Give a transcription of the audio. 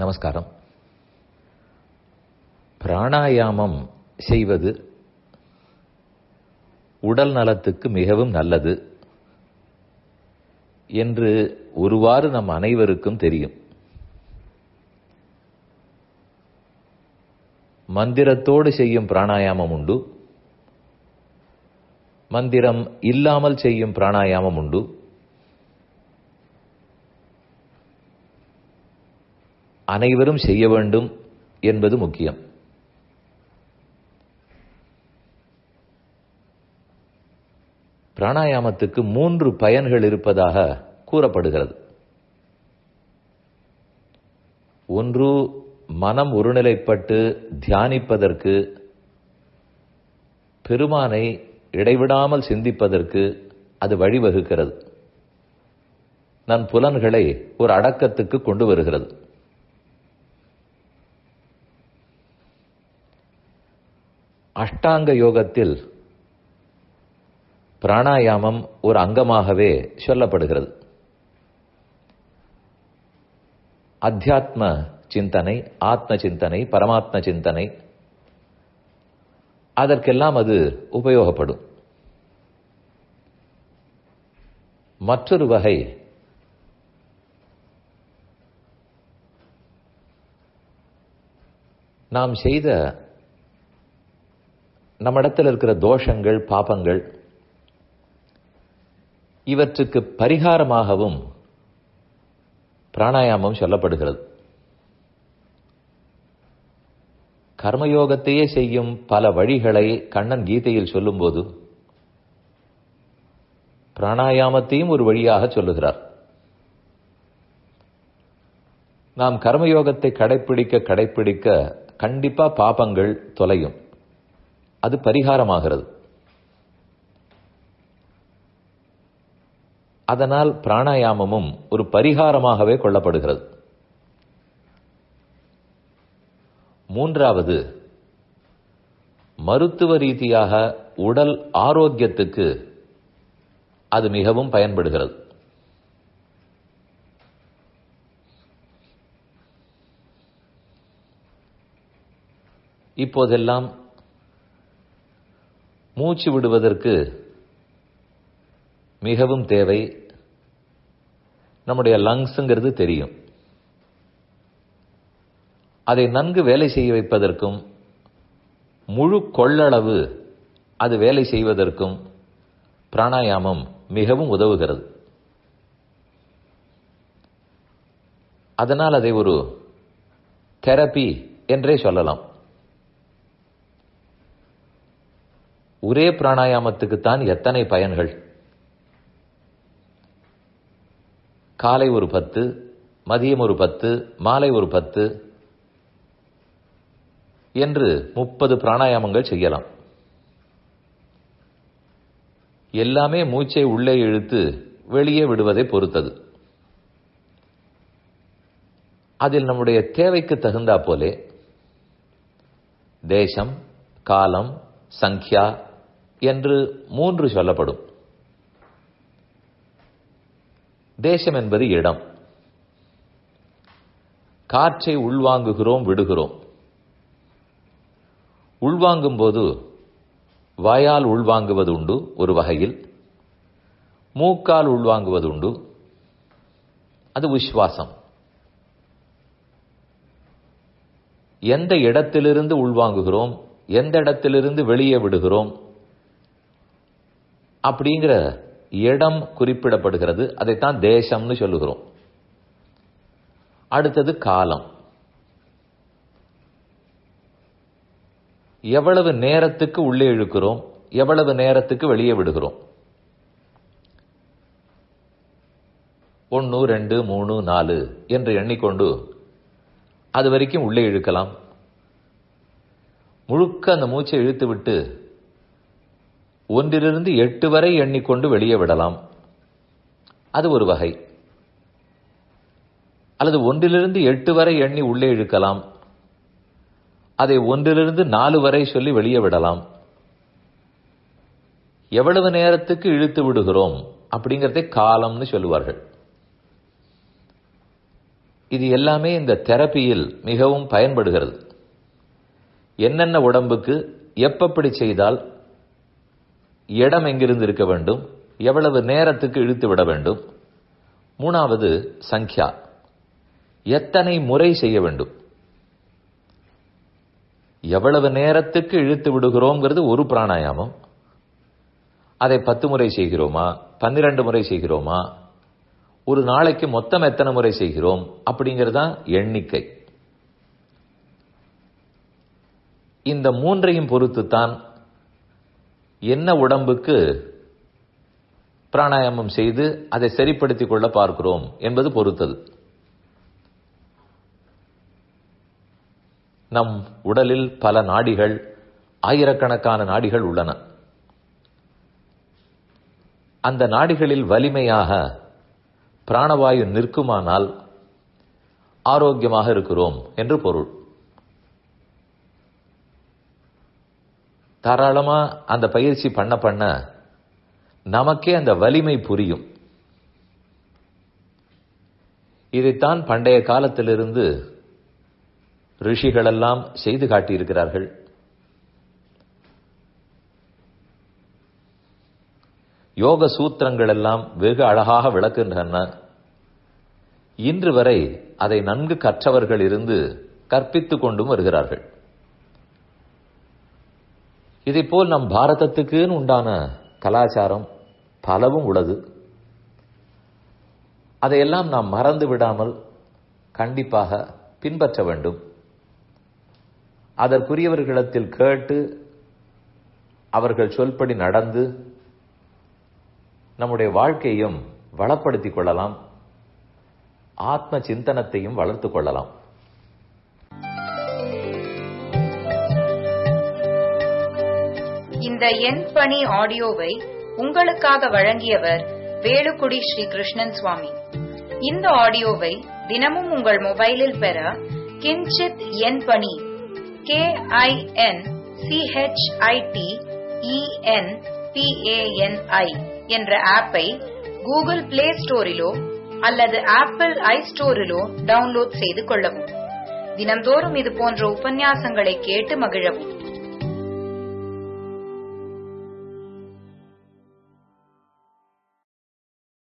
நமஸ்காரம் பிராணாயாமம் செய்வது உடல் நலத்துக்கு மிகவும் நல்லது என்று ஒருவாறு நம் அனைவருக்கும் தெரியும் மந்திரத்தோடு செய்யும் பிராணாயாமம் உண்டு மந்திரம் இல்லாமல் செய்யும் பிராணாயாமம் உண்டு அனைவரும் செய்ய வேண்டும் என்பது முக்கியம் பிராணாயாமத்துக்கு மூன்று பயன்கள் இருப்பதாக கூறப்படுகிறது ஒன்று மனம் ஒருநிலைப்பட்டு தியானிப்பதற்கு பெருமானை இடைவிடாமல் சிந்திப்பதற்கு அது வழிவகுக்கிறது நன் புலன்களை ஒரு அடக்கத்துக்கு கொண்டு வருகிறது அஷ்டாங்க யோகத்தில் பிராணாயாமம் ஒரு அங்கமாகவே சொல்லப்படுகிறது அத்தியாத்ம சிந்தனை ஆத்ம சிந்தனை பரமாத்ம சிந்தனை அதற்கெல்லாம் அது உபயோகப்படும் மற்றொரு வகை நாம் செய்த நம்மிடத்தில் இருக்கிற தோஷங்கள் பாபங்கள் இவற்றுக்கு பரிகாரமாகவும் பிராணாயாமம் சொல்லப்படுகிறது கர்மயோகத்தையே செய்யும் பல வழிகளை கண்ணன் கீதையில் சொல்லும்போது பிராணாயாமத்தையும் ஒரு வழியாக சொல்லுகிறார் நாம் கர்மயோகத்தை கடைப்பிடிக்க கடைப்பிடிக்க கண்டிப்பா பாபங்கள் தொலையும் அது பரிகாரமாகிறது அதனால் பிராணாயாமமும் ஒரு பரிகாரமாகவே கொள்ளப்படுகிறது மூன்றாவது மருத்துவ ரீதியாக உடல் ஆரோக்கியத்துக்கு அது மிகவும் பயன்படுகிறது இப்போதெல்லாம் மூச்சு விடுவதற்கு மிகவும் தேவை நம்முடைய லங்ஸுங்கிறது தெரியும் அதை நன்கு வேலை செய்ய வைப்பதற்கும் முழு கொள்ளளவு அது வேலை செய்வதற்கும் பிராணாயாமம் மிகவும் உதவுகிறது அதனால் அதை ஒரு தெரப்பி என்றே சொல்லலாம் ஒரே பிராணாயாமத்துக்குத்தான் எத்தனை பயன்கள் காலை ஒரு பத்து மதியம் ஒரு பத்து மாலை ஒரு பத்து என்று முப்பது பிராணாயாமங்கள் செய்யலாம் எல்லாமே மூச்சை உள்ளே இழுத்து வெளியே விடுவதை பொறுத்தது அதில் நம்முடைய தேவைக்கு தகுந்தா போலே தேசம் காலம் சங்கியா என்று மூன்று சொல்லப்படும் தேசம் என்பது இடம் காற்றை உள்வாங்குகிறோம் விடுகிறோம் உள்வாங்கும் போது வாயால் உள்வாங்குவது உண்டு ஒரு வகையில் மூக்கால் உள்வாங்குவது உண்டு அது விஸ்வாசம் எந்த இடத்திலிருந்து உள்வாங்குகிறோம் எந்த இடத்திலிருந்து வெளியே விடுகிறோம் அப்படிங்கிற இடம் குறிப்பிடப்படுகிறது அதைத்தான் தேசம்னு சொல்லுகிறோம் அடுத்தது காலம் எவ்வளவு நேரத்துக்கு உள்ளே இழுக்கிறோம் எவ்வளவு நேரத்துக்கு வெளியே விடுகிறோம் ஒன்று ரெண்டு மூணு நாலு என்று எண்ணிக்கொண்டு அது வரைக்கும் உள்ளே இழுக்கலாம் முழுக்க அந்த மூச்சை இழுத்து விட்டு ஒன்றிலிருந்து எட்டு வரை எண்ணிக்கொண்டு வெளியே விடலாம் அது ஒரு வகை அல்லது ஒன்றிலிருந்து எட்டு வரை எண்ணி உள்ளே இழுக்கலாம் அதை ஒன்றிலிருந்து நாலு வரை சொல்லி வெளியே விடலாம் எவ்வளவு நேரத்துக்கு இழுத்து விடுகிறோம் அப்படிங்கறதை காலம்னு சொல்லுவார்கள் இது எல்லாமே இந்த தெரப்பியில் மிகவும் பயன்படுகிறது என்னென்ன உடம்புக்கு எப்பப்படி செய்தால் இடம் எங்கிருந்து இருக்க வேண்டும் எவ்வளவு நேரத்துக்கு இழுத்து விட வேண்டும் மூணாவது சங்கியா எத்தனை முறை செய்ய வேண்டும் எவ்வளவு நேரத்துக்கு இழுத்து விடுகிறோம்ங்கிறது ஒரு பிராணாயாமம் அதை பத்து முறை செய்கிறோமா பன்னிரண்டு முறை செய்கிறோமா ஒரு நாளைக்கு மொத்தம் எத்தனை முறை செய்கிறோம் அப்படிங்கிறதா எண்ணிக்கை இந்த மூன்றையும் பொறுத்துத்தான் என்ன உடம்புக்கு பிராணாயாமம் செய்து அதை சரிப்படுத்திக் கொள்ள பார்க்கிறோம் என்பது பொறுத்தது நம் உடலில் பல நாடிகள் ஆயிரக்கணக்கான நாடிகள் உள்ளன அந்த நாடிகளில் வலிமையாக பிராணவாயு நிற்குமானால் ஆரோக்கியமாக இருக்கிறோம் என்று பொருள் தாராளமா அந்த பயிற்சி பண்ண பண்ண நமக்கே அந்த வலிமை புரியும் இதைத்தான் பண்டைய காலத்திலிருந்து ரிஷிகளெல்லாம் செய்து காட்டியிருக்கிறார்கள் யோக சூத்திரங்கள் எல்லாம் வெகு அழகாக விளக்குகின்றன இன்று வரை அதை நன்கு கற்றவர்கள் இருந்து கற்பித்துக் கொண்டும் வருகிறார்கள் இதைப்போல் நம் பாரதத்துக்குன்னு உண்டான கலாச்சாரம் பலவும் உள்ளது அதையெல்லாம் நாம் மறந்து விடாமல் கண்டிப்பாக பின்பற்ற வேண்டும் அதற்குரியவர்களிடத்தில் கேட்டு அவர்கள் சொல்படி நடந்து நம்முடைய வாழ்க்கையும் வளப்படுத்திக் கொள்ளலாம் ஆத்ம சிந்தனத்தையும் வளர்த்துக் கொள்ளலாம் இந்த எண் பணி ஆடியோவை உங்களுக்காக வழங்கியவர் வேலுக்குடி ஸ்ரீ கிருஷ்ணன் சுவாமி இந்த ஆடியோவை தினமும் உங்கள் மொபைலில் பெற கிஞ்சித் எண் பணி கே ஐ என் சிஹெச்ஐடி இஎன் பிஏஎன்ஐ என்ற ஆப்பை கூகுள் பிளே ஸ்டோரிலோ அல்லது ஆப்பிள் ஐ ஸ்டோரிலோ டவுன்லோட் செய்து கொள்ளவும் தினம்தோறும் இது போன்ற உபன்யாசங்களை கேட்டு மகிழவும்